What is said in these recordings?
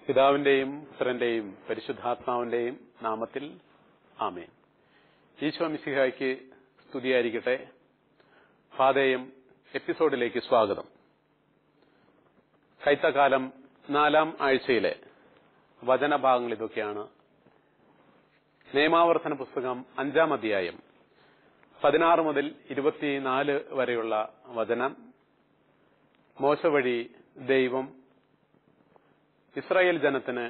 പിതാവിന്റെയും പുത്രന്റെയും പരിശുദ്ധാത്മാവിന്റെയും നാമത്തിൽ ആമേൻ ഈശോ മിശിഹായ്ക്ക് സ്തുതിയായിരിക്കട്ടെ പാതയും എപ്പിസോഡിലേക്ക് സ്വാഗതം കൈത്തകാലം നാലാം ആഴ്ചയിലെ വചനഭാഗങ്ങൾ ഇതൊക്കെയാണ് നിയമാവർത്തന പുസ്തകം അഞ്ചാം അധ്യായം പതിനാറ് മുതൽ ഇരുപത്തിനാല് വരെയുള്ള വചനം മോശ വഴി ദൈവം ഇസ്രായേൽ ജനത്തിന്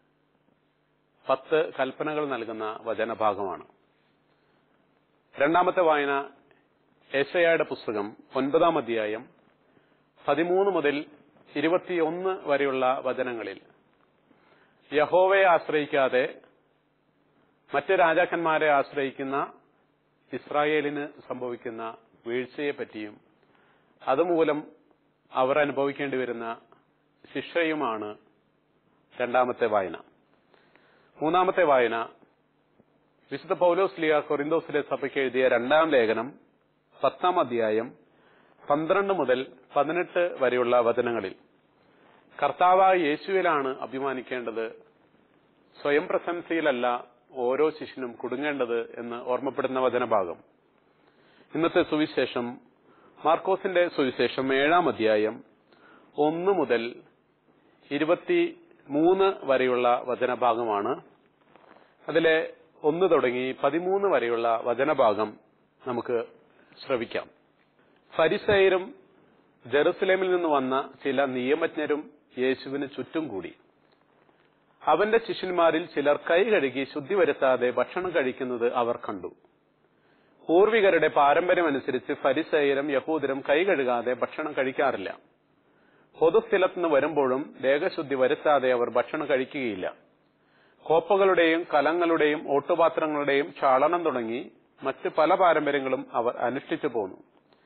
പത്ത് കൽപ്പനകൾ നൽകുന്ന വചനഭാഗമാണ് രണ്ടാമത്തെ വായന ഏശയായുടെ പുസ്തകം ഒൻപതാം അധ്യായം പതിമൂന്ന് മുതൽ ഇരുപത്തിയൊന്ന് വരെയുള്ള വചനങ്ങളിൽ യഹോവയെ ആശ്രയിക്കാതെ മറ്റ് രാജാക്കന്മാരെ ആശ്രയിക്കുന്ന ഇസ്രായേലിന് സംഭവിക്കുന്ന വീഴ്ചയെപ്പറ്റിയും അതുമൂലം അവർ അനുഭവിക്കേണ്ടി വരുന്ന ശിക്ഷയുമാണ് രണ്ടാമത്തെ വായന മൂന്നാമത്തെ വായന വിശുദ്ധ പൗലോസ് ലിയ കൊറിന്തോസിലെ സഭയ്ക്ക് എഴുതിയ രണ്ടാം ലേഖനം പത്താം അധ്യായം പന്ത്രണ്ട് മുതൽ പതിനെട്ട് വരെയുള്ള വചനങ്ങളിൽ കർത്താവായ യേശുവിലാണ് അഭിമാനിക്കേണ്ടത് സ്വയം പ്രശംസയിലല്ല ഓരോ ശിഷ്യനും കുടുങ്ങേണ്ടത് എന്ന് ഓർമ്മപ്പെടുന്ന വചനഭാഗം ഇന്നത്തെ സുവിശേഷം മാർക്കോസിന്റെ സുവിശേഷം ഏഴാം അധ്യായം ഒന്ന് മുതൽ ഇരുപത്തി മൂന്ന് വരെയുള്ള വചനഭാഗമാണ് അതിലെ ഒന്ന് തുടങ്ങി പതിമൂന്ന് വരെയുള്ള വചനഭാഗം നമുക്ക് ശ്രവിക്കാം ഫരിസയരും ജെറുസലേമിൽ നിന്ന് വന്ന ചില നിയമജ്ഞരും യേശുവിന് ചുറ്റും കൂടി അവന്റെ ശിഷ്യന്മാരിൽ ചിലർ കൈ കഴുകി ശുദ്ധി വരുത്താതെ ഭക്ഷണം കഴിക്കുന്നത് അവർ കണ്ടു പൂർവികരുടെ പാരമ്പര്യമനുസരിച്ച് ഫരിസയരും യഹൂദരും കൈ കഴുകാതെ ഭക്ഷണം കഴിക്കാറില്ല പൊതുസ്ഥലത്തുനിന്ന് വരുമ്പോഴും ദേഹശുദ്ധി വരുത്താതെ അവർ ഭക്ഷണം കഴിക്കുകയില്ല കോപ്പകളുടെയും കലങ്ങളുടെയും ഓട്ടുപാത്രങ്ങളുടെയും ചാളനം തുടങ്ങി മറ്റ് പല പാരമ്പര്യങ്ങളും അവർ അനുഷ്ഠിച്ചു പോന്നു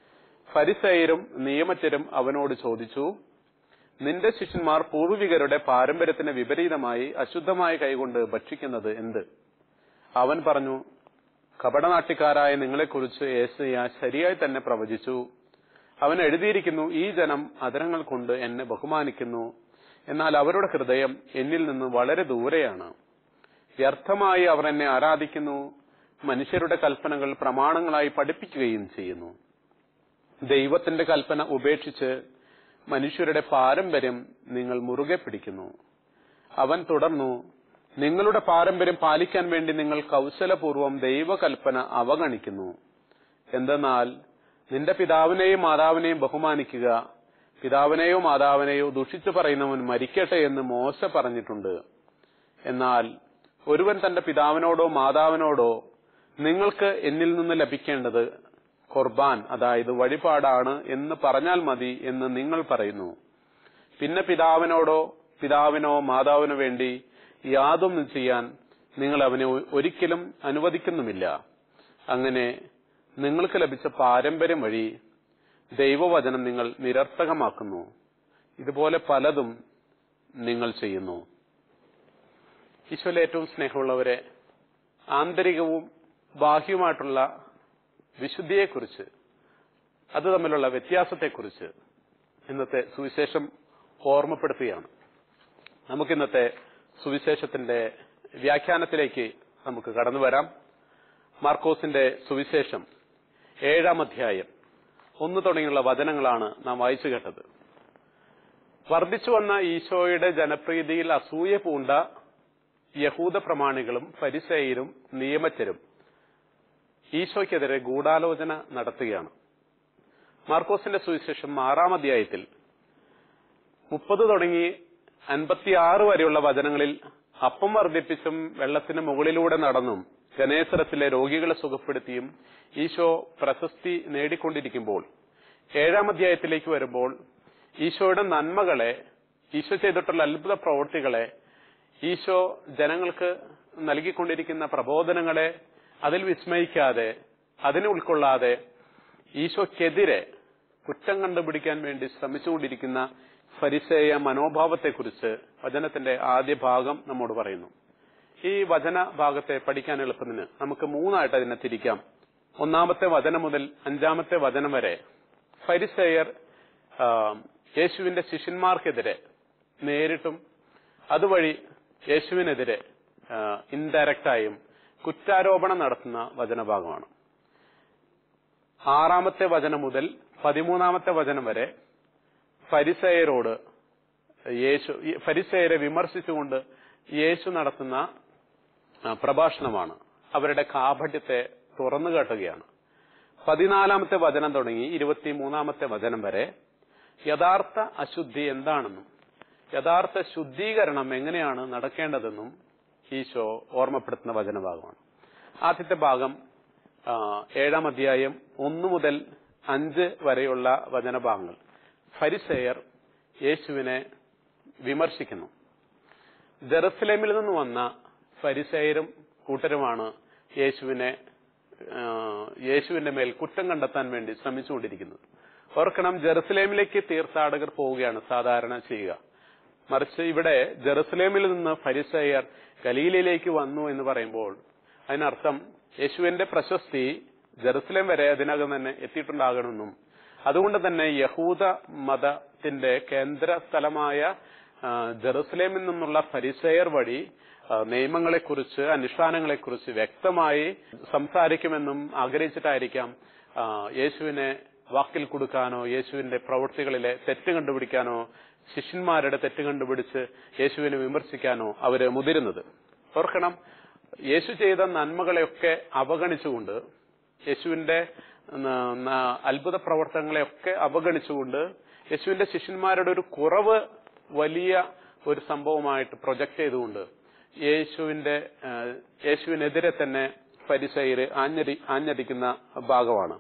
ഫരിസയരും നിയമജ്ഞരും അവനോട് ചോദിച്ചു നിന്റെ ശിഷ്യന്മാർ പൂർവികരുടെ പാരമ്പര്യത്തിന് വിപരീതമായി അശുദ്ധമായ കൈകൊണ്ട് ഭക്ഷിക്കുന്നത് എന്ത് അവൻ പറഞ്ഞു കപടനാട്ടിക്കാരായ നിങ്ങളെക്കുറിച്ച് ഏസയ്യ ശരിയായി തന്നെ പ്രവചിച്ചു അവൻ എഴുതിയിരിക്കുന്നു ഈ ജനം അതരങ്ങൾ കൊണ്ട് എന്നെ ബഹുമാനിക്കുന്നു എന്നാൽ അവരുടെ ഹൃദയം എന്നിൽ നിന്ന് വളരെ ദൂരെയാണ് വ്യർത്ഥമായി അവർ എന്നെ ആരാധിക്കുന്നു മനുഷ്യരുടെ കൽപ്പനകൾ പ്രമാണങ്ങളായി പഠിപ്പിക്കുകയും ചെയ്യുന്നു ദൈവത്തിന്റെ കൽപ്പന ഉപേക്ഷിച്ച് മനുഷ്യരുടെ പാരമ്പര്യം നിങ്ങൾ മുറുകെ പിടിക്കുന്നു അവൻ തുടർന്നു നിങ്ങളുടെ പാരമ്പര്യം പാലിക്കാൻ വേണ്ടി നിങ്ങൾ കൗശലപൂർവ്വം ദൈവകൽപ്പന അവഗണിക്കുന്നു എന്തെന്നാൽ നിന്റെ പിതാവിനെയും മാതാവിനെയും ബഹുമാനിക്കുക പിതാവിനെയോ മാതാവിനെയോ ദുഷിച്ചു പറയുന്നവൻ മരിക്കട്ടെ എന്ന് മോശ പറഞ്ഞിട്ടുണ്ട് എന്നാൽ ഒരുവൻ തന്റെ പിതാവിനോടോ മാതാവിനോടോ നിങ്ങൾക്ക് എന്നിൽ നിന്ന് ലഭിക്കേണ്ടത് ഖുർബാൻ അതായത് വഴിപാടാണ് എന്ന് പറഞ്ഞാൽ മതി എന്ന് നിങ്ങൾ പറയുന്നു പിന്നെ പിതാവിനോടോ പിതാവിനോ മാതാവിനോ വേണ്ടി യാതൊന്നും ചെയ്യാൻ നിങ്ങൾ അവനെ ഒരിക്കലും അനുവദിക്കുന്നുമില്ല അങ്ങനെ നിങ്ങൾക്ക് ലഭിച്ച പാരമ്പര്യം വഴി ദൈവവചനം നിങ്ങൾ നിരർത്ഥകമാക്കുന്നു ഇതുപോലെ പലതും നിങ്ങൾ ചെയ്യുന്നു ഈശ്വല ഏറ്റവും സ്നേഹമുള്ളവരെ ആന്തരികവും ബാഹ്യവുമായിട്ടുള്ള വിശുദ്ധിയെക്കുറിച്ച് അത് തമ്മിലുള്ള വ്യത്യാസത്തെക്കുറിച്ച് ഇന്നത്തെ സുവിശേഷം ഓർമ്മപ്പെടുത്തുകയാണ് നമുക്കിന്നത്തെ സുവിശേഷത്തിന്റെ വ്യാഖ്യാനത്തിലേക്ക് നമുക്ക് കടന്നു വരാം മാർക്കോസിന്റെ സുവിശേഷം ഏഴാം അധ്യായം ഒന്ന് തുടങ്ങിയുള്ള വചനങ്ങളാണ് നാം വായിച്ചു കേട്ടത് വർദ്ധിച്ചു വന്ന ഈശോയുടെ ജനപ്രീതിയിൽ അസൂയ പൂണ്ട യഹൂദ പ്രമാണികളും പരിസയരും നിയമജ്ഞരും ഈശോയ്ക്കെതിരെ ഗൂഢാലോചന നടത്തുകയാണ് മാർക്കോസിന്റെ സുവിശേഷം ആറാം അധ്യായത്തിൽ മുപ്പത് തുടങ്ങി അൻപത്തിയാറ് വരെയുള്ള വചനങ്ങളിൽ അപ്പം വർദ്ധിപ്പിച്ചും വെള്ളത്തിന് മുകളിലൂടെ നടന്നും ഗണേശ്വരത്തിലെ രോഗികളെ സുഖപ്പെടുത്തിയും ഈശോ പ്രശസ്തി നേടിക്കൊണ്ടിരിക്കുമ്പോൾ ഏഴാം അധ്യായത്തിലേക്ക് വരുമ്പോൾ ഈശോയുടെ നന്മകളെ ഈശോ ചെയ്തിട്ടുള്ള അത്ഭുത പ്രവൃത്തികളെ ഈശോ ജനങ്ങൾക്ക് നൽകിക്കൊണ്ടിരിക്കുന്ന പ്രബോധനങ്ങളെ അതിൽ വിസ്മയിക്കാതെ അതിനെ ഉൾക്കൊള്ളാതെ ഈശോക്കെതിരെ കുറ്റം കണ്ടുപിടിക്കാൻ വേണ്ടി ശ്രമിച്ചുകൊണ്ടിരിക്കുന്ന ഫരിസേയ മനോഭാവത്തെക്കുറിച്ച് വചനത്തിന്റെ ആദ്യ ഭാഗം നമ്മോട് പറയുന്നു ഈ വചന ഭാഗത്തെ പഠിക്കാൻ എളുപ്പത്തിന് നമുക്ക് മൂന്നായിട്ട് അതിനെ തിരിക്കാം ഒന്നാമത്തെ വചനം മുതൽ അഞ്ചാമത്തെ വചനം വരെ ഫരിസേയർ ആ, യേശുവിന്റെ ശിഷ്യന്മാർക്കെതിരെ നേരിട്ടും അതുവഴി യേശുവിനെതിരെ ഇൻഡയറക്റ്റായും കുറ്റാരോപണം നടത്തുന്ന വചനഭാഗമാണ് ആറാമത്തെ വചനം മുതൽ പതിമൂന്നാമത്തെ വചനം വരെ ഫരിസയരോട് യേശു ഈ ഫരിസയരെ വിമർശിച്ചുകൊണ്ട് യേശു നടത്തുന്ന ആ, പ്രഭാഷണമാണ് അവരുടെ കാപട്യത്തെ തുറന്നു കാട്ടുകയാണ് പതിനാലാമത്തെ വചനം തുടങ്ങി ഇരുപത്തിമൂന്നാമത്തെ വചനം വരെ യഥാർത്ഥ അശുദ്ധി എന്താണെന്നും യഥാർത്ഥ ശുദ്ധീകരണം എങ്ങനെയാണ് നടക്കേണ്ടതെന്നും ഈശോ ഓർമ്മപ്പെടുത്തുന്ന വചനഭാഗമാണ് ആദ്യത്തെ ഭാഗം ആ, ഏഴാം അധ്യായം ഒന്നു മുതൽ അഞ്ച് വരെയുള്ള വചനഭാഗങ്ങൾ ഫരിസേയർ യേശുവിനെ വിമർശിക്കുന്നു ജെറുസലേമിൽ നിന്ന് വന്ന ഫരിസേയരും കൂട്ടരുമാണ് യേശുവിനെ ആ, യേശുവിന്റെ മേൽ കുറ്റം കണ്ടെത്താൻ വേണ്ടി ശ്രമിച്ചുകൊണ്ടിരിക്കുന്നത് ഓർക്കണം ജെറുസലേമിലേക്ക് തീർത്ഥാടകർ പോവുകയാണ് സാധാരണ ചെയ്യുക മറിച്ച് ഇവിടെ ജെറുസലേമിൽ നിന്ന് ഫരിസേയർ ഗലീലയിലേക്ക് വന്നു എന്ന് പറയുമ്പോൾ അതിനർത്ഥം യേശുവിന്റെ പ്രശസ്തി ജെറുസലേം വരെ അതിനകം തന്നെ എത്തിയിട്ടുണ്ടാകണമെന്നും അതുകൊണ്ട് തന്നെ യഹൂദ മതത്തിന്റെ കേന്ദ്ര സ്ഥലമായ ആ, ജെറുസലേമിൽ നിന്നുള്ള ഫരിസേയർ വഴി ആ, നിയമങ്ങളെക്കുറിച്ച് അനുഷ്ഠാനങ്ങളെക്കുറിച്ച് വ്യക്തമായി സംസാരിക്കുമെന്നും ആഗ്രഹിച്ചിട്ടായിരിക്കാം ആ, യേശുവിനെ വാക്കിൽ കൊടുക്കാനോ യേശുവിന്റെ പ്രവൃത്തികളിലെ തെറ്റ് കണ്ടുപിടിക്കാനോ ശിഷ്യന്മാരുടെ തെറ്റ് കണ്ടുപിടിച്ച് യേശുവിനെ വിമർശിക്കാനോ അവര് മുതിരുന്നത് ഓർക്കണം യേശു ചെയ്ത നന്മകളെയൊക്കെ അവഗണിച്ചുകൊണ്ട് യേശുവിന്റെ ന- ന- അത്ഭുത പ്രവർത്തനങ്ങളെയൊക്കെ അവഗണിച്ചുകൊണ്ട് യേശുവിന്റെ ശിഷ്യന്മാരുടെ ഒരു കുറവ് വലിയ ഒരു സംഭവമായിട്ട് പ്രൊജക്ട് ചെയ്തുകൊണ്ട് യേശുവിന്റെ ആ, യേശുവിനെതിരെ തന്നെ പരിസയര് ആഞ്ഞടി ആഞ്ഞടിക്കുന്ന ഭാഗമാണ്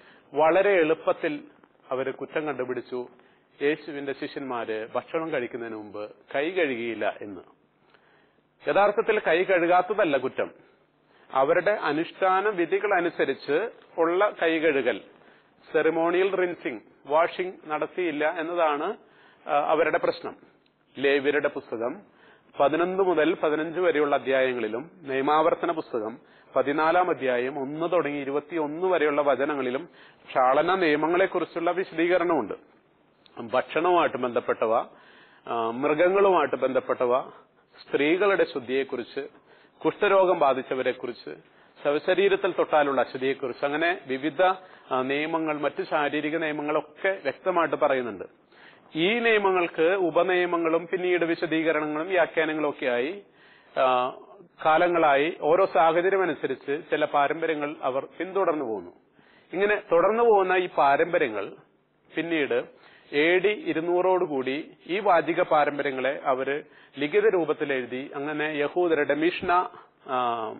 വളരെ എളുപ്പത്തിൽ അവര് കുറ്റം കണ്ടുപിടിച്ചു യേശുവിന്റെ ശിഷ്യന്മാര് ഭക്ഷണം കഴിക്കുന്നതിന് മുമ്പ് കൈ കഴുകിയില്ല എന്ന് യഥാർത്ഥത്തിൽ കൈ കഴുകാത്തതല്ല കുറ്റം അവരുടെ അനുഷ്ഠാന വിധികൾ അനുസരിച്ച് ഉള്ള കൈ കഴുകൽ സെറിമോണിയൽ റിൻസിംഗ് വാഷിംഗ് നടത്തിയില്ല എന്നതാണ് ആ, അവരുടെ പ്രശ്നം ലേവ്യരുടെ പുസ്തകം പതിനൊന്ന് മുതൽ പതിനഞ്ച് വരെയുള്ള അധ്യായങ്ങളിലും നിയമാവർത്തന പുസ്തകം പതിനാലാം അധ്യായം ഒന്ന് തുടങ്ങി ഇരുപത്തിയൊന്ന് വരെയുള്ള വചനങ്ങളിലും ക്ഷാളന നിയമങ്ങളെക്കുറിച്ചുള്ള വിശദീകരണമുണ്ട് ഭക്ഷണവുമായിട്ട് ബന്ധപ്പെട്ടവ ആ, മൃഗങ്ങളുമായിട്ട് ബന്ധപ്പെട്ടവ സ്ത്രീകളുടെ ശുദ്ധിയെക്കുറിച്ച് കുഷ്ഠരോഗം ബാധിച്ചവരെക്കുറിച്ച് ശവശരീരത്തിൽ തൊട്ടാലുള്ള അശുദ്ധിയെക്കുറിച്ച് അങ്ങനെ വിവിധ ആ, നിയമങ്ങൾ മറ്റ് ശാരീരിക നിയമങ്ങളൊക്കെ വ്യക്തമായിട്ട് പറയുന്നുണ്ട് ഈ നിയമങ്ങൾക്ക് ഉപനിയമങ്ങളും പിന്നീട് വിശദീകരണങ്ങളും വ്യാഖ്യാനങ്ങളും ഒക്കെയായി ആ, കാലങ്ങളായി ഓരോ സാഹചര്യം അനുസരിച്ച് ചില പാരമ്പര്യങ്ങൾ അവർ പിന്തുടർന്നു പോകുന്നു ഇങ്ങനെ തുടർന്നു പോകുന്ന ഈ പാരമ്പര്യങ്ങൾ പിന്നീട് എ ഡി ഇരുന്നൂറോടുകൂടി ഈ വാചിക പാരമ്പര്യങ്ങളെ അവര് ലിഖിത രൂപത്തിൽ എഴുതി അങ്ങനെ യഹൂദരുടെ മിഷ്ന ആ,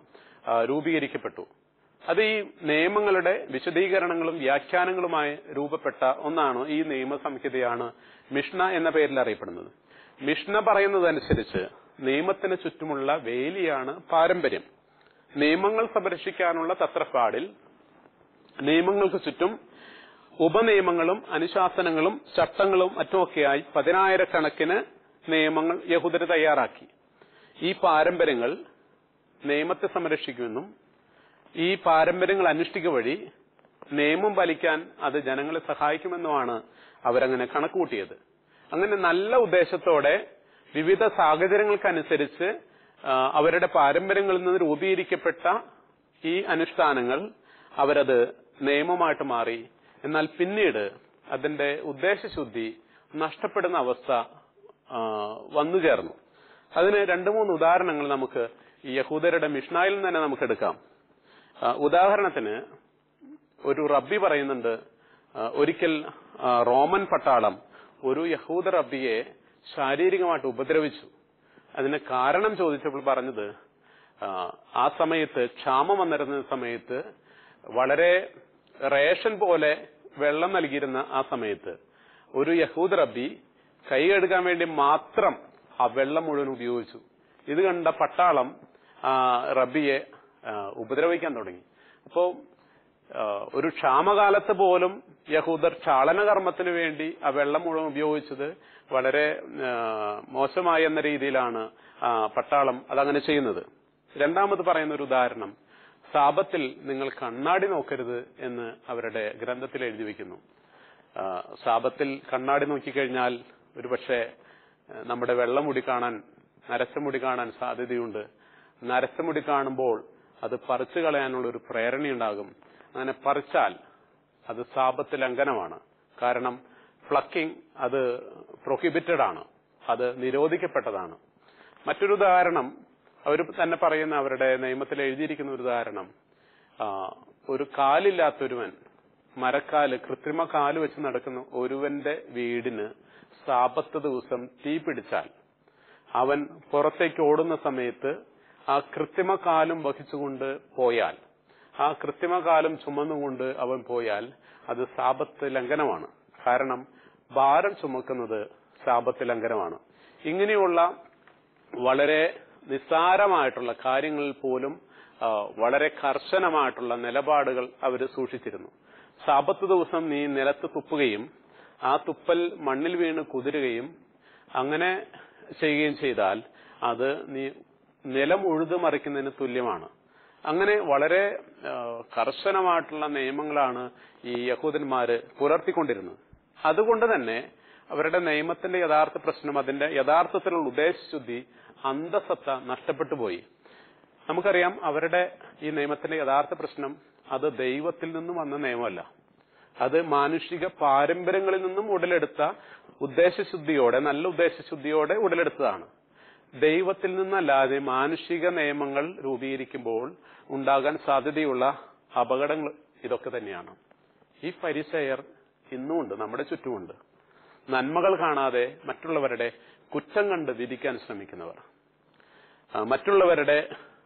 ആ, രൂപീകരിക്കപ്പെട്ടു അത് ഈ നിയമങ്ങളുടെ വിശദീകരണങ്ങളും വ്യാഖ്യാനങ്ങളുമായി രൂപപ്പെട്ട ഒന്നാണ് ഈ നിയമസംഹിതയാണ് മിഷ്ന എന്ന പേരിൽ അറിയപ്പെടുന്നത് മിഷ്ന പറയുന്നതനുസരിച്ച് നിയമത്തിന് ചുറ്റുമുള്ള വേലിയാണ് പാരമ്പര്യം നിയമങ്ങൾ സംരക്ഷിക്കാനുള്ള തത്രപ്പാടിൽ നിയമങ്ങൾക്ക് ചുറ്റും ഉപനിയമങ്ങളും അനുശാസനങ്ങളും ചട്ടങ്ങളും മറ്റുമൊക്കെയായി പതിനായിരക്കണക്കിന് നിയമങ്ങൾ യഹൂദര് തയ്യാറാക്കി ഈ പാരമ്പര്യങ്ങൾ നിയമത്തെ സംരക്ഷിക്കുമെന്നും ഈ പാരമ്പര്യങ്ങൾ അനുഷ്ഠിക്കുക വഴി നിയമം പാലിക്കാൻ അത് ജനങ്ങളെ സഹായിക്കുമെന്നുമാണ് അവരങ്ങനെ കണക്കുകൂട്ടിയത് അങ്ങനെ നല്ല ഉദ്ദേശത്തോടെ വിവിധ സാഹചര്യങ്ങൾക്കനുസരിച്ച് ആ, അവരുടെ പാരമ്പര്യങ്ങളിൽ നിന്ന് രൂപീകരിക്കപ്പെട്ട ഈ അനുഷ്ഠാനങ്ങൾ അവരത് നിയമമായിട്ട് മാറി എന്നാൽ പിന്നീട് അതിന്റെ ഉദ്ദേശശുദ്ധി നഷ്ടപ്പെടുന്ന അവസ്ഥ ആ, വന്നു ചേർന്നു അതിന് രണ്ടു മൂന്ന് ഉദാഹരണങ്ങൾ നമുക്ക് ഈ യഹൂദരുടെ മിഷ്നായിൽ നിന്ന് തന്നെ നമുക്ക് എടുക്കാം ആ, ഉദാഹരണത്തിന് ഒരു റബ്ബി പറയുന്നുണ്ട് ആ, ഒരിക്കൽ ആ, റോമൻ പട്ടാളം ഒരു യഹൂദ റബ്ബിയെ ശാരീരികമായിട്ട് ഉപദ്രവിച്ചു അതിന് കാരണം ചോദിച്ചപ്പോൾ പറഞ്ഞത് ആ, ആ സമയത്ത് ക്ഷാമം വന്നിരുന്ന സമയത്ത് വളരെ റേഷൻ പോലെ വെള്ളം നൽകിയിരുന്ന ആ സമയത്ത് ഒരു യഹൂദ റബ്ബി കൈ കഴുകാൻ വേണ്ടി മാത്രം ആ വെള്ളം മുഴുവൻ ഉപയോഗിച്ചു ഇത് കണ്ട പട്ടാളം ആ റബ്ബിയെ ആ, ഉപദ്രവിക്കാൻ തുടങ്ങി അപ്പോ ആ, ഒരു ക്ഷാമകാലത്ത് പോലും യഹൂദർ ക്ഷാളനകർമ്മത്തിന് വേണ്ടി ആ വെള്ളം മുഴുവൻ ഉപയോഗിച്ചത് വളരെ ആ, മോശമായി എന്ന രീതിയിലാണ് ആ, പട്ടാളം അതങ്ങനെ ചെയ്യുന്നത് രണ്ടാമത് പറയുന്ന ഒരു ഉദാഹരണം സാപത്തിൽ നിങ്ങൾ കണ്ണാടി നോക്കരുത് എന്ന് അവരുടെ ഗ്രന്ഥത്തിൽ എഴുതി വെക്കുന്നു ആ, സാപത്തിൽ കണ്ണാടി നോക്കിക്കഴിഞ്ഞാൽ ഒരുപക്ഷെ ആ, നമ്മുടെ വെള്ളമുടി കാണാൻ നരച്ചമുടി കാണാൻ സാധ്യതയുണ്ട് നരച്ചമുടി കാണുമ്പോൾ അത് പറിച്ചു കളയാനുള്ള ഒരു പ്രേരണയുണ്ടാകും അങ്ങനെ പറിച്ചാൽ അത് സാപത്ത് ലംഘനമാണ് കാരണം ഫ്ലക്കിംഗ് അത് പ്രൊഹിബിറ്റഡ് ആണ് അത് നിരോധിക്കപ്പെട്ടതാണ് മറ്റൊരു ഉദാഹരണം അവർ തന്നെ പറയുന്ന അവരുടെ നിയമത്തിൽ എഴുതിയിരിക്കുന്ന ഒരു ഉദാഹരണം ആ, ഒരു കാലില്ലാത്തൊരുവൻ മരക്കാല് കൃത്രിമ കാല് വെച്ച് നടക്കുന്ന ഒരുവന്റെ വീടിന് സാപത്ത് ദിവസം തീ പിടിച്ചാൽ അവൻ പുറത്തേക്ക് ഓടുന്ന സമയത്ത് ആ കൃത്രിമ കാലും വഹിച്ചുകൊണ്ട് പോയാൽ ആ കൃത്രിമ കാലം ചുമന്നുകൊണ്ട് അവൻ പോയാൽ അത് സാപത്ത് ലംഘനമാണ് കാരണം ഭാരം ചുമക്കുന്നത് സാപത്ത് ലംഘനമാണ് ഇങ്ങനെയുള്ള വളരെ നിസ്സാരമായിട്ടുള്ള കാര്യങ്ങളിൽ പോലും ആ, വളരെ കർശനമായിട്ടുള്ള നിലപാടുകൾ അവർ സൂക്ഷിച്ചിരുന്നു സാപത്ത് ദിവസം നീ നിലത്ത് തുപ്പുകയും ആ തുപ്പൽ മണ്ണിൽ വീണ് കുതിരുകയും അങ്ങനെ ചെയ്യുകയും ചെയ്താൽ അത് നീ നിലം ഉഴുതു മറിക്കുന്നതിന് തുല്യമാണ് അങ്ങനെ വളരെ ആ, കർശനമായിട്ടുള്ള നിയമങ്ങളാണ് ഈ യഹൂദന്മാര് പുലർത്തിക്കൊണ്ടിരുന്നത് അതുകൊണ്ട് തന്നെ അവരുടെ നിയമത്തിന്റെ യഥാർത്ഥ പ്രശ്നം അതിന്റെ യഥാർത്ഥത്തിലുള്ള ഉദ്ദേശശുദ്ധി അന്തസത്ത നഷ്ടപ്പെട്ടു പോയി നമുക്കറിയാം അവരുടെ ഈ നിയമത്തിന്റെ യഥാർത്ഥ പ്രശ്നം അത് ദൈവത്തിൽ നിന്നും വന്ന നിയമമല്ല അത് മാനുഷിക പാരമ്പര്യങ്ങളിൽ നിന്നും ഉടലെടുത്ത ഉദ്ദേശശുദ്ധിയോടെ നല്ല ഉദ്ദേശശുദ്ധിയോടെ ഉടലെടുത്തതാണ് ദൈവത്തിൽ നിന്നല്ലാതെ മാനുഷിക നിയമങ്ങൾ രൂപീകരിക്കുമ്പോൾ ഉണ്ടാകാൻ സാധ്യതയുള്ള അപകടങ്ങൾ ഇതൊക്കെ തന്നെയാണ് ഈ പരിസയർ ഇന്നുമുണ്ട് നമ്മുടെ ചുറ്റുമുണ്ട് നന്മകൾ കാണാതെ മറ്റുള്ളവരുടെ കുറ്റം കണ്ട് വിധിക്കാൻ ശ്രമിക്കുന്നവർ ആ, മറ്റുള്ളവരുടെ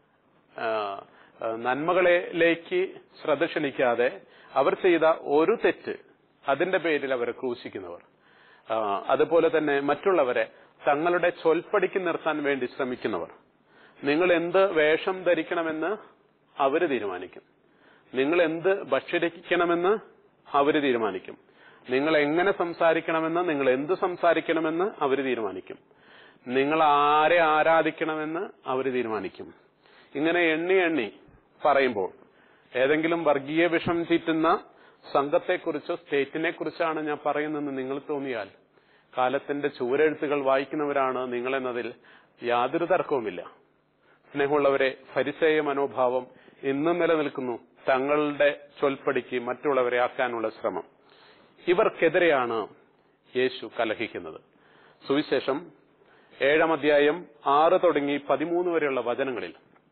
ആ, ആ, നന്മകളിലേക്ക് ശ്രദ്ധ ക്ഷണിക്കാതെ അവർ ചെയ്ത ഒരു തെറ്റ് അതിന്റെ പേരിൽ അവരെ ക്രൂശിക്കുന്നവർ ആ, അതുപോലെ തന്നെ മറ്റുള്ളവരെ തങ്ങളുടെ ചൊൽപ്പടിക്ക് നിർത്താൻ വേണ്ടി ശ്രമിക്കുന്നവർ നിങ്ങൾ എന്ത് വേഷം ധരിക്കണമെന്ന് അവര് തീരുമാനിക്കും നിങ്ങൾ എന്ത് ഭക്ഷിക്കണമെന്ന് അവര് തീരുമാനിക്കും നിങ്ങൾ എങ്ങനെ സംസാരിക്കണമെന്ന് നിങ്ങൾ എന്ത് സംസാരിക്കണമെന്ന് അവര് തീരുമാനിക്കും നിങ്ങൾ ആരെ ആരാധിക്കണമെന്ന് അവര് തീരുമാനിക്കും ഇങ്ങനെ എണ്ണി എണ്ണി പറയുമ്പോൾ ഏതെങ്കിലും വർഗീയ വിഷം ചീറ്റുന്ന സംഘത്തെക്കുറിച്ചോ സ്റ്റേറ്റിനെ കുറിച്ചാണ് ഞാൻ പറയുന്നതെന്ന് നിങ്ങൾ തോന്നിയാൽ കാലത്തിന്റെ ചുവരെഴുത്തുകൾ വായിക്കുന്നവരാണ് നിങ്ങളെന്നതിൽ യാതൊരു തർക്കവുമില്ല സ്നേഹമുള്ളവരെ പരിചയ മനോഭാവം ഇന്നും നിലനിൽക്കുന്നു തങ്ങളുടെ ചൊൽപ്പടിക്ക് മറ്റുള്ളവരെ ആക്കാനുള്ള ശ്രമം ഇവർക്കെതിരെയാണ് യേശു കലഹിക്കുന്നത് സുവിശേഷം ഏഴാം അധ്യായം ആറ് തുടങ്ങി പതിമൂന്ന് വരെയുള്ള വചനങ്ങളിൽ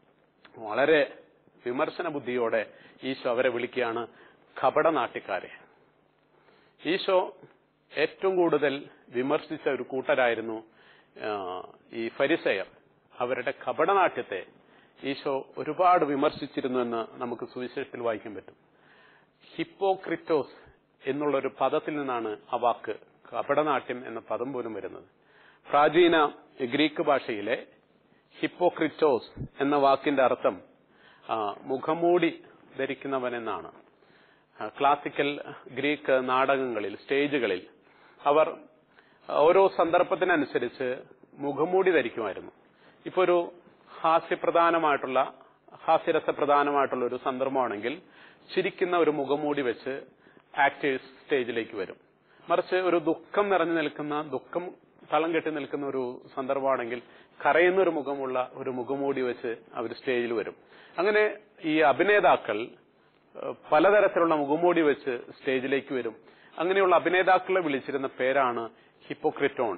വളരെ വിമർശന ബുദ്ധിയോടെ ഈശോ അവരെ വിളിക്കുകയാണ് കപടനാട്യക്കാരെ ഈശോ ഏറ്റവും കൂടുതൽ വിമർശിച്ച ഒരു കൂട്ടരായിരുന്നു ആ, ഈ ഫരിസയർ അവരുടെ കപടനാട്യത്തെ ഈശോ ഒരുപാട് വിമർശിച്ചിരുന്നു എന്ന് നമുക്ക് സുവിശേഷത്തിൽ വായിക്കാൻ പറ്റും ഹിപ്പോക്രിറ്റോസ് എന്നുള്ള ഒരു പദത്തിൽ നിന്നാണ് ആ വാക്ക് കപടനാട്യം എന്ന പദം പോലും വരുന്നത് പ്രാചീന ഗ്രീക്ക് ഭാഷയിലെ ഹിപ്പോക്രിറ്റോസ് എന്ന വാക്കിന്റെ അർത്ഥം ആ, മുഖംമൂടി ധരിക്കുന്നവൻ എന്നാണ് ആ, ക്ലാസിക്കൽ ഗ്രീക്ക് നാടകങ്ങളിൽ സ്റ്റേജുകളിൽ അവർ ഓരോ സന്ദർഭത്തിനനുസരിച്ച് മുഖംമൂടി ധരിക്കുമായിരുന്നു ഇപ്പൊ ഒരു ഹാസ്യപ്രധാനമായിട്ടുള്ള ഹാസ്യരസപ്രധാനമായിട്ടുള്ള ഒരു സന്ദർഭമാണെങ്കിൽ ചിരിക്കുന്ന ഒരു മുഖംമൂടി വെച്ച് ആക്ടേഴ്സ് സ്റ്റേജിലേക്ക് വരും മറിച്ച് ഒരു ദുഃഖം നിറഞ്ഞു നിൽക്കുന്ന ദുഃഖം തളം കെട്ടി നിൽക്കുന്ന ഒരു സന്ദർഭമാണെങ്കിൽ കരയുന്ന ഒരു മുഖമുള്ള ഒരു മുഖംമൂടി വെച്ച് അവർ സ്റ്റേജിൽ വരും അങ്ങനെ ഈ അഭിനേതാക്കൾ ഏഹ്, പലതരത്തിലുള്ള മുഖംമൂടി വെച്ച് സ്റ്റേജിലേക്ക് വരും അങ്ങനെയുള്ള അഭിനേതാക്കളെ വിളിച്ചിരുന്ന പേരാണ് ഹിപ്പോക്രിറ്റോൺ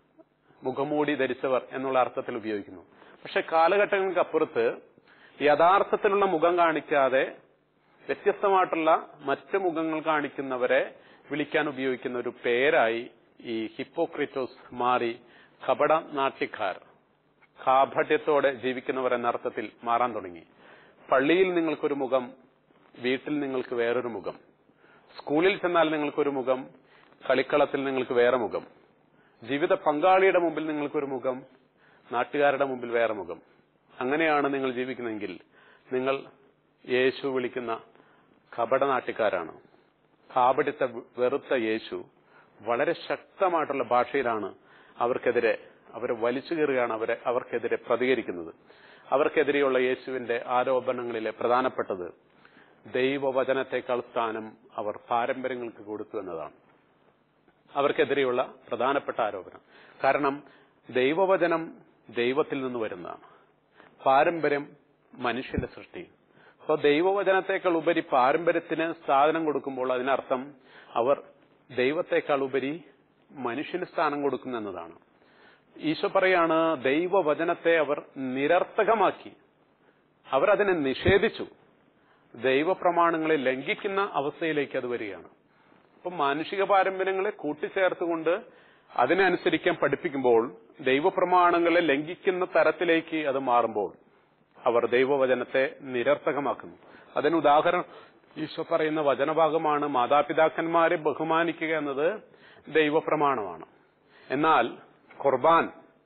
മുഖംമൂടി ധരിച്ചവർ എന്നുള്ള അർത്ഥത്തിൽ ഉപയോഗിക്കുന്നു പക്ഷെ കാലഘട്ടങ്ങൾക്ക് അപ്പുറത്ത് യഥാർത്ഥത്തിലുള്ള മുഖം കാണിക്കാതെ വ്യത്യസ്തമായിട്ടുള്ള മറ്റ് മുഖങ്ങൾ കാണിക്കുന്നവരെ വിളിക്കാൻ ഉപയോഗിക്കുന്ന ഒരു പേരായി ഈ ഹിപ്പോക്രിറ്റോസ് മാറി കപട നാട്യക്കാർ കാപഠ്യത്തോടെ ജീവിക്കുന്നവർ എന്ന അർത്ഥത്തിൽ മാറാൻ തുടങ്ങി പള്ളിയിൽ നിങ്ങൾക്കൊരു മുഖം വീട്ടിൽ നിങ്ങൾക്ക് വേറൊരു മുഖം സ്കൂളിൽ ചെന്നാൽ നിങ്ങൾക്കൊരു മുഖം കളിക്കളത്തിൽ നിങ്ങൾക്ക് വേറെ മുഖം ജീവിത പങ്കാളിയുടെ മുമ്പിൽ നിങ്ങൾക്കൊരു മുഖം നാട്ടുകാരുടെ മുമ്പിൽ വേറെ മുഖം അങ്ങനെയാണ് നിങ്ങൾ ജീവിക്കുന്നതെങ്കിൽ നിങ്ങൾ യേശു വിളിക്കുന്ന കപടനാട്യക്കാരാണ് കാപട്യത്തെ വെറുത്ത യേശു വളരെ ശക്തമായിട്ടുള്ള ഭാഷയിലാണ് അവർക്കെതിരെ അവരെ വലിച്ചു കയറുകയാണ് അവരെ അവർക്കെതിരെ പ്രതികരിക്കുന്നത് അവർക്കെതിരെയുള്ള യേശുവിന്റെ ആരോപണങ്ങളിലെ പ്രധാനപ്പെട്ടത് ദൈവവചനത്തെക്കാൾ സ്ഥാനം അവർ പാരമ്പര്യങ്ങൾക്ക് കൊടുത്തു എന്നതാണ് അവർക്കെതിരെയുള്ള പ്രധാനപ്പെട്ട ആരോപണം കാരണം ദൈവവചനം ദൈവത്തിൽ നിന്ന് വരുന്നതാണ് പാരമ്പര്യം മനുഷ്യന്റെ സൃഷ്ടി അപ്പോൾ ദൈവവചനത്തെക്കാൾ ഉപരി പാരമ്പര്യത്തിന് സ്ഥാനം കൊടുക്കുമ്പോൾ അതിനർത്ഥം അവർ ദൈവത്തെക്കാൾ ഉപരി മനുഷ്യന് സ്ഥാനം കൊടുക്കുന്നു എന്നതാണ് ഈശോ പറയാണ് ദൈവവചനത്തെ അവർ നിരർത്ഥകമാക്കി അവർ അതിനെ നിഷേധിച്ചു ദൈവപ്രമാണങ്ങളെ ലംഘിക്കുന്ന അവസ്ഥയിലേക്ക് അത് വരികയാണ് അപ്പൊ മാനുഷിക പാരമ്പര്യങ്ങളെ കൂട്ടിച്ചേർത്തുകൊണ്ട് അതിനനുസരിക്കാൻ പഠിപ്പിക്കുമ്പോൾ ദൈവപ്രമാണങ്ങളെ ലംഘിക്കുന്ന തരത്തിലേക്ക് അത് മാറുമ്പോൾ അവർ ദൈവവചനത്തെ നിരർത്ഥകമാക്കുന്നു അതിന് ഉദാഹരണം ഈശോ പറയുന്ന വചനഭാഗമാണ് മാതാപിതാക്കന്മാരെ ബഹുമാനിക്കുക എന്നത് ദൈവപ്രമാണമാണ് എന്നാൽ ഖുർബാൻ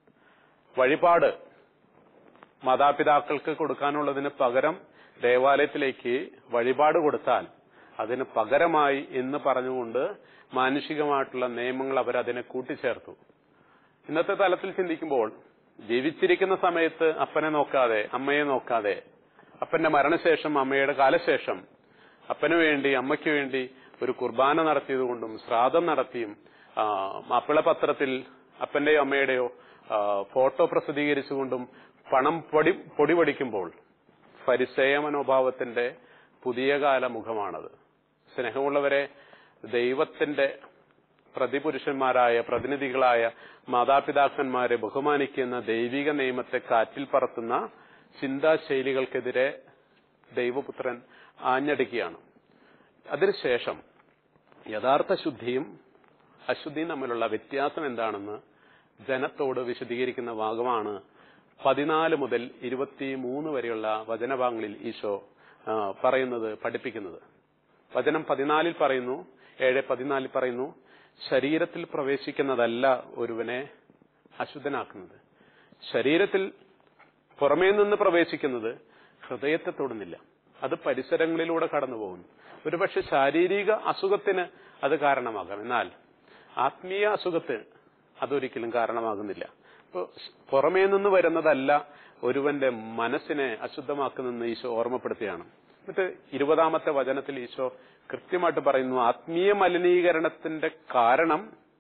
വഴിപാട് മാതാപിതാക്കൾക്ക് കൊടുക്കാനുള്ളതിന് പകരം ദേവാലയത്തിലേക്ക് വഴിപാട് കൊടുത്താൽ അതിന് പകരമായി എന്ന് പറഞ്ഞുകൊണ്ട് മാനുഷികമായിട്ടുള്ള നിയമങ്ങൾ അവരതിനെ കൂട്ടിച്ചേർത്തു ഇന്നത്തെ തലത്തിൽ ചിന്തിക്കുമ്പോൾ ജീവിച്ചിരിക്കുന്ന സമയത്ത് അപ്പനെ നോക്കാതെ അമ്മയെ നോക്കാതെ അപ്പന്റെ മരണശേഷം അമ്മയുടെ കാലശേഷം അപ്പന് വേണ്ടി അമ്മയ്ക്ക് വേണ്ടി ഒരു കുർബാന നടത്തിയതുകൊണ്ടും ശ്രാദ്ധം നടത്തിയും ആ, മാപ്പിള പത്രത്തിൽ അപ്പന്റെയോ അമ്മയുടെയോ ആ, ഫോട്ടോ പ്രസിദ്ധീകരിച്ചുകൊണ്ടും പണം പൊടി പൊടി പഠിക്കുമ്പോൾ പരിസയ മനോഭാവത്തിന്റെ പുതിയ കാല മുഖമാണത് സ്നേഹമുള്ളവരെ ദൈവത്തിന്റെ പ്രതിപുരുഷന്മാരായ പ്രതിനിധികളായ മാതാപിതാക്കന്മാരെ ബഹുമാനിക്കുന്ന ദൈവിക നിയമത്തെ കാറ്റിൽ പറത്തുന്ന ചിന്താശൈലികൾക്കെതിരെ ദൈവപുത്രൻ ആഞ്ഞടിക്കുകയാണ് അതിനുശേഷം യഥാർത്ഥ ശുദ്ധിയും അശുദ്ധിയും തമ്മിലുള്ള വ്യത്യാസം എന്താണെന്ന് ജനത്തോട് വിശദീകരിക്കുന്ന ഭാഗമാണ് പതിനാല് മുതൽ ഇരുപത്തിമൂന്ന് വരെയുള്ള വചനഭാഗങ്ങളിൽ ഈശോ ആ, പറയുന്നത് പഠിപ്പിക്കുന്നത് വചനം പതിനാലിൽ പറയുന്നു ഏഴ് പതിനാലിൽ പറയുന്നു ശരീരത്തിൽ പ്രവേശിക്കുന്നതല്ല ഒരുവനെ അശുദ്ധനാക്കുന്നത് ശരീരത്തിൽ പുറമേ നിന്ന് പ്രവേശിക്കുന്നത് ഹൃദയത്തെ തൊടുന്നില്ല അത് പരിസരങ്ങളിലൂടെ കടന്നു പോകുന്നു ഒരുപക്ഷെ ശാരീരിക അസുഖത്തിന് അത് കാരണമാകാം എന്നാൽ ആത്മീയ അസുഖത്തിന് അതൊരിക്കലും കാരണമാകുന്നില്ല ഇപ്പൊ പുറമേ നിന്ന് വരുന്നതല്ല ഒരുവന്റെ മനസ്സിനെ അശുദ്ധമാക്കുന്നെന്ന് ഈശോ ഓർമ്മപ്പെടുത്തുകയാണ് എന്നിട്ട് ഇരുപതാമത്തെ വചനത്തിൽ ഈശോ കൃത്യമായിട്ട് പറയുന്നു ആത്മീയ മലിനീകരണത്തിന്റെ കാരണം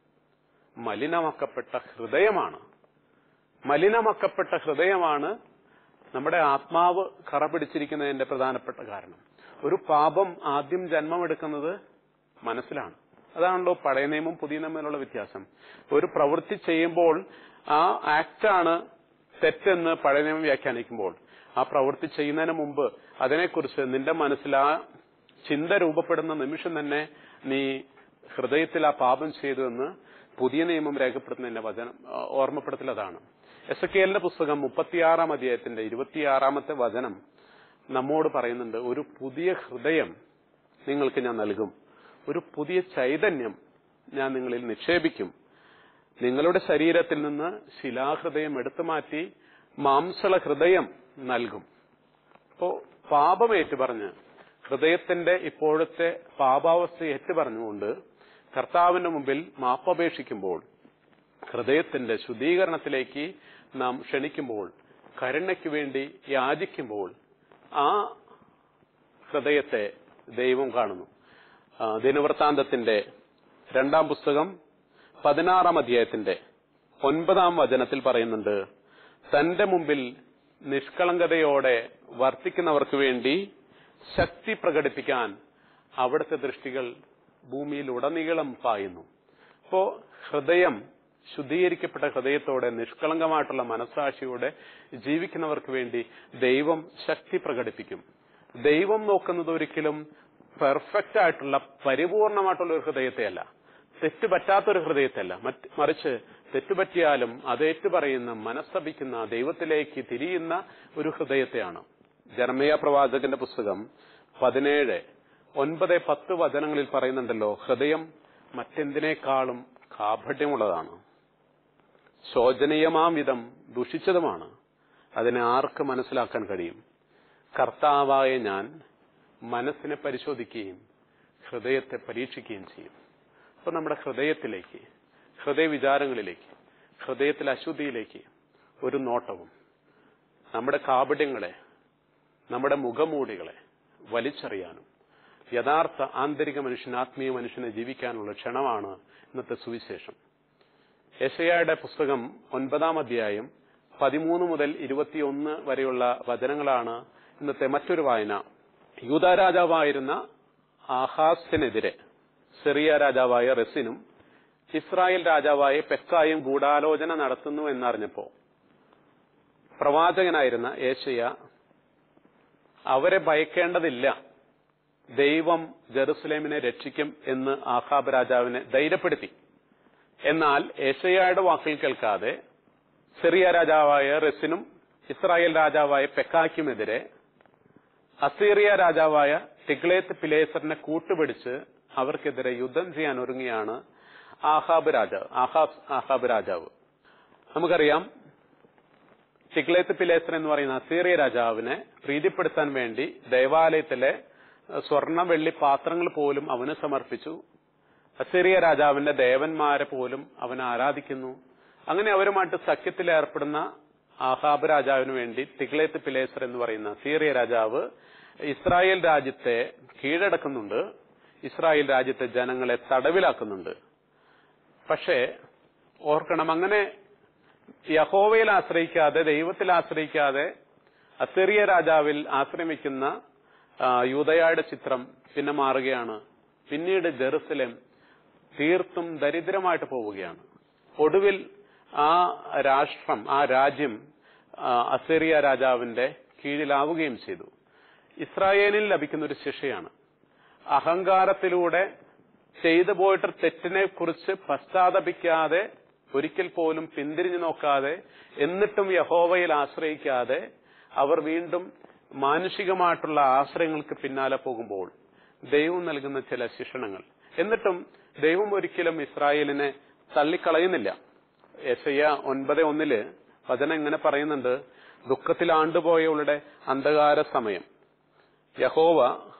മലിനമാക്കപ്പെട്ട ഹൃദയമാണ് മലിനമാക്കപ്പെട്ട ഹൃദയമാണ് നമ്മുടെ ആത്മാവ് കറ പിടിച്ചിരിക്കുന്നതിന്റെ പ്രധാനപ്പെട്ട കാരണം ഒരു പാപം ആദ്യം ജന്മമെടുക്കുന്നത് മനസ്സിലാണ് അതാണല്ലോ പഴയ നിയമം പുതിയ നിയമത്തിലുള്ള വ്യത്യാസം ഒരു പ്രവൃത്തി ചെയ്യുമ്പോൾ ആ ആക്ടാണ് തെറ്റെന്ന് പഴയ നിയമം വ്യാഖ്യാനിക്കുമ്പോൾ ആ പ്രവൃത്തി ചെയ്യുന്നതിന് മുമ്പ് അതിനെക്കുറിച്ച് നിന്റെ മനസ്സിൽ ആ ചിന്ത രൂപപ്പെടുന്ന നിമിഷം തന്നെ നീ ഹൃദയത്തിൽ ആ പാപം ചെയ്തു എന്ന് പുതിയ നിയമം രേഖപ്പെടുത്തുന്നതിന്റെ വചനം ആ, ഓർമ്മപ്പെടുത്തൽ അതാണ് എസ് എ കെലിന്റെ പുസ്തകം മുപ്പത്തിയാറാം അധ്യായത്തിന്റെ ഇരുപത്തിയാറാമത്തെ വചനം നമ്മോട് പറയുന്നുണ്ട് ഒരു പുതിയ ഹൃദയം നിങ്ങൾക്ക് ഞാൻ നൽകും ഒരു പുതിയ ചൈതന്യം ഞാൻ നിങ്ങളിൽ നിക്ഷേപിക്കും നിങ്ങളുടെ ശരീരത്തിൽ നിന്ന് ശിലാഹൃദയം എടുത്തു മാറ്റി മാംസള ഹൃദയം നൽകും അപ്പോ പാപം ഏറ്റുപറഞ്ഞ് ഹൃദയത്തിന്റെ ഇപ്പോഴത്തെ പാപാവസ്ഥ ഏറ്റുപറഞ്ഞുകൊണ്ട് കർത്താവിന്റെ മുമ്പിൽ മാപ്പപേക്ഷിക്കുമ്പോൾ ഹൃദയത്തിന്റെ ശുദ്ധീകരണത്തിലേക്ക് നാം ക്ഷണിക്കുമ്പോൾ കരുണയ്ക്ക് വേണ്ടി യാചിക്കുമ്പോൾ ആ ഹൃദയത്തെ ദൈവം കാണുന്നു ആ, ദിനവൃത്താന്തത്തിന്റെ രണ്ടാം പുസ്തകം പതിനാറാം അധ്യായത്തിന്റെ ഒൻപതാം വചനത്തിൽ പറയുന്നുണ്ട് തന്റെ മുമ്പിൽ നിഷ്കളങ്കതയോടെ വർത്തിക്കുന്നവർക്ക് വേണ്ടി ശക്തി പ്രകടിപ്പിക്കാൻ അവിടുത്തെ ദൃഷ്ടികൾ ഭൂമിയിൽ ഉടനീളം പായുന്നു അപ്പോ ഹൃദയം ശുദ്ധീകരിക്കപ്പെട്ട ഹൃദയത്തോടെ നിഷ്കളങ്കമായിട്ടുള്ള മനസ്സാക്ഷിയോടെ ജീവിക്കുന്നവർക്ക് വേണ്ടി ദൈവം ശക്തി പ്രകടിപ്പിക്കും ദൈവം നോക്കുന്നത് ഒരിക്കലും പെർഫെക്റ്റ് ആയിട്ടുള്ള പരിപൂർണമായിട്ടുള്ള ഒരു ഹൃദയത്തെയല്ല തെറ്റുപറ്റാത്തൊരു ഹൃദയത്തെയല്ല മറ്റ് മറിച്ച് തെറ്റുപറ്റിയാലും അതേറ്റു പറയുന്ന മനസ്തപിക്കുന്ന ദൈവത്തിലേക്ക് തിരിയുന്ന ഒരു ഹൃദയത്തെയാണ് ജർമ്മയ പ്രവാചകന്റെ പുസ്തകം പതിനേഴ് ഒൻപത് പത്ത് വചനങ്ങളിൽ പറയുന്നുണ്ടല്ലോ ഹൃദയം മറ്റെന്തിനേക്കാളും കാപഠ്യമുള്ളതാണ് ശോചനീയമാം വിധം ദുഷിച്ചതുമാണ് അതിനെ ആർക്ക് മനസ്സിലാക്കാൻ കഴിയും കർത്താവായ ഞാൻ മനസ്സിനെ പരിശോധിക്കുകയും ഹൃദയത്തെ പരീക്ഷിക്കുകയും ചെയ്യും അപ്പൊ നമ്മുടെ ഹൃദയത്തിലേക്ക് ഹൃദയ വിചാരങ്ങളിലേക്ക് ഹൃദയത്തിലെ അശുദ്ധിയിലേക്ക് ഒരു നോട്ടവും നമ്മുടെ കാപട്യങ്ങളെ നമ്മുടെ മുഖമൂടികളെ വലിച്ചെറിയാനും യഥാർത്ഥ ആന്തരിക മനുഷ്യൻ ആത്മീയ മനുഷ്യനെ ജീവിക്കാനുള്ള ക്ഷണമാണ് ഇന്നത്തെ സുവിശേഷം യശയായുടെ പുസ്തകം ഒൻപതാം അധ്യായം പതിമൂന്ന് മുതൽ ഇരുപത്തിയൊന്ന് വരെയുള്ള വചനങ്ങളാണ് ഇന്നത്തെ മറ്റൊരു വായന യൂത രാജാവായിരുന്ന ആഹാസിനെതിരെ സിറിയ രാജാവായ റെസിനും ഇസ്രായേൽ രാജാവായ പെക്കായും ഗൂഢാലോചന നടത്തുന്നു എന്നറിഞ്ഞപ്പോ പ്രവാചകനായിരുന്ന ഏഷ്യ അവരെ ഭയക്കേണ്ടതില്ല ദൈവം ജെറുസലേമിനെ രക്ഷിക്കും എന്ന് ആഹാബ് രാജാവിനെ ധൈര്യപ്പെടുത്തി എന്നാൽ ഏഷ്യയുടെ വാക്കിൽ കേൾക്കാതെ സിറിയ രാജാവായ റെസിനും ഇസ്രായേൽ രാജാവായ പെക്കായ്ക്കുമെതിരെ അസീറിയ രാജാവായ ടിഗ്ലേത്ത് പിലേസറിനെ കൂട്ടുപിടിച്ച് അവർക്കെതിരെ യുദ്ധം ചെയ്യാൻ ഒരുങ്ങിയാണ് ആഹാബ് രാജാവ് ആഹാബ് ആഹാബ് രാജാവ് നമുക്കറിയാം ടിഗ്ലേത്ത് പിലേസർ എന്ന് പറയുന്ന അസീറിയ രാജാവിനെ പ്രീതിപ്പെടുത്താൻ വേണ്ടി ദേവാലയത്തിലെ സ്വർണ്ണ വെള്ളി പാത്രങ്ങൾ പോലും അവന് സമർപ്പിച്ചു അസീറിയ രാജാവിന്റെ ദേവന്മാരെ പോലും അവൻ ആരാധിക്കുന്നു അങ്ങനെ അവരുമായിട്ട് സഖ്യത്തിൽ ഏർപ്പെടുന്ന ആഹാബ് രാജാവിന് വേണ്ടി തിഗ്ലേത്ത് പിലേസർ എന്ന് പറയുന്ന സീറിയ രാജാവ് ഇസ്രായേൽ രാജ്യത്തെ കീഴടക്കുന്നുണ്ട് ഇസ്രായേൽ രാജ്യത്തെ ജനങ്ങളെ തടവിലാക്കുന്നുണ്ട് പക്ഷേ ഓർക്കണം അങ്ങനെ യഹോവയിൽ ആശ്രയിക്കാതെ ദൈവത്തിൽ ആശ്രയിക്കാതെ അസീറിയ രാജാവിൽ ആശ്രമിക്കുന്ന യൂതയായുടെ ചിത്രം പിന്നെ മാറുകയാണ് പിന്നീട് ജെറുസലേം തീർത്തും ദരിദ്രമായിട്ട് പോവുകയാണ് ഒടുവിൽ ആ രാഷ്ട്രം ആ രാജ്യം അസേറിയ രാജാവിന്റെ കീഴിലാവുകയും ചെയ്തു ഇസ്രായേലിൽ ലഭിക്കുന്ന ഒരു ശിക്ഷയാണ് അഹങ്കാരത്തിലൂടെ ചെയ്തു പോയിട്ട് തെറ്റിനെ കുറിച്ച് പശ്ചാത്തപിക്കാതെ ഒരിക്കൽ പോലും പിന്തിരിഞ്ഞു നോക്കാതെ എന്നിട്ടും യഹോവയിൽ ആശ്രയിക്കാതെ അവർ വീണ്ടും മാനുഷികമായിട്ടുള്ള ആശ്രയങ്ങൾക്ക് പിന്നാലെ പോകുമ്പോൾ ദൈവം നൽകുന്ന ചില ശിക്ഷണങ്ങൾ എന്നിട്ടും ദൈവം ഒരിക്കലും ഇസ്രായേലിനെ തള്ളിക്കളയുന്നില്ല എസയ്യ ഒൻപത് ഒന്നില് വചനം ഇങ്ങനെ പറയുന്നുണ്ട് ദുഃഖത്തിൽ ആണ്ടുപോയവളുടെ അന്ധകാര സമയം യഹോവ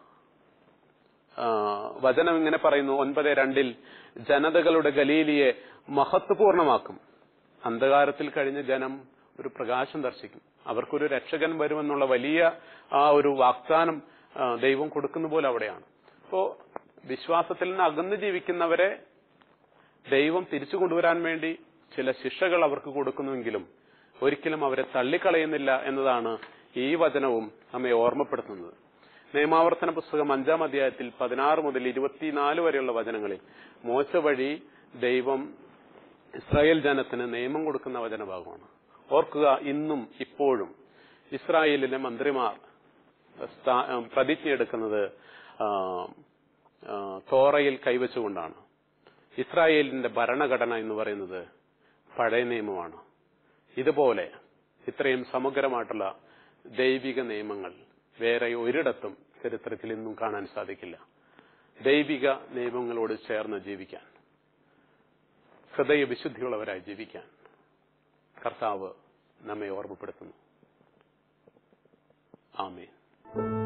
വചനം ഇങ്ങനെ പറയുന്നു ഒൻപത് രണ്ടിൽ ജനതകളുടെ ഗലീലിയെ മഹത്വപൂർണമാക്കും അന്ധകാരത്തിൽ കഴിഞ്ഞ ജനം ഒരു പ്രകാശം ദർശിക്കും അവർക്കൊരു രക്ഷകൻ വരുമെന്നുള്ള വലിയ ആ ഒരു വാഗ്ദാനം ദൈവം കൊടുക്കുന്ന പോലെ അവിടെയാണ് അപ്പോ വിശ്വാസത്തിൽ നിന്ന് അകന്നു ജീവിക്കുന്നവരെ ദൈവം തിരിച്ചു കൊണ്ടുവരാൻ വേണ്ടി ചില ശിക്ഷകൾ അവർക്ക് കൊടുക്കുന്നുവെങ്കിലും ഒരിക്കലും അവരെ തള്ളിക്കളയുന്നില്ല എന്നതാണ് ഈ വചനവും നമ്മെ ഓർമ്മപ്പെടുത്തുന്നത് നിയമാവർത്തന പുസ്തകം അഞ്ചാം അധ്യായത്തിൽ പതിനാറ് മുതൽ ഇരുപത്തിനാല് വരെയുള്ള വചനങ്ങളിൽ മോശ വഴി ദൈവം ഇസ്രായേൽ ജനത്തിന് നിയമം കൊടുക്കുന്ന വചനഭാഗമാണ് ഓർക്കുക ഇന്നും ഇപ്പോഴും ഇസ്രായേലിലെ മന്ത്രിമാർ പ്രതിജ്ഞയെടുക്കുന്നത് തോറയിൽ കൈവച്ചുകൊണ്ടാണ് ഇസ്രായേലിന്റെ ഭരണഘടന എന്ന് പറയുന്നത് പഴയ നിയമമാണ് ഇതുപോലെ ഇത്രയും സമഗ്രമായിട്ടുള്ള ദൈവിക നിയമങ്ങൾ വേറെ ഒരിടത്തും ചരിത്രത്തിൽ ഇന്നും കാണാൻ സാധിക്കില്ല ദൈവിക നിയമങ്ങളോട് ചേർന്ന് ജീവിക്കാൻ ഹൃദയ വിശുദ്ധിയുള്ളവരായി ജീവിക്കാൻ കർത്താവ് നമ്മെ ഓർമ്മപ്പെടുത്തുന്നു ആമേൻ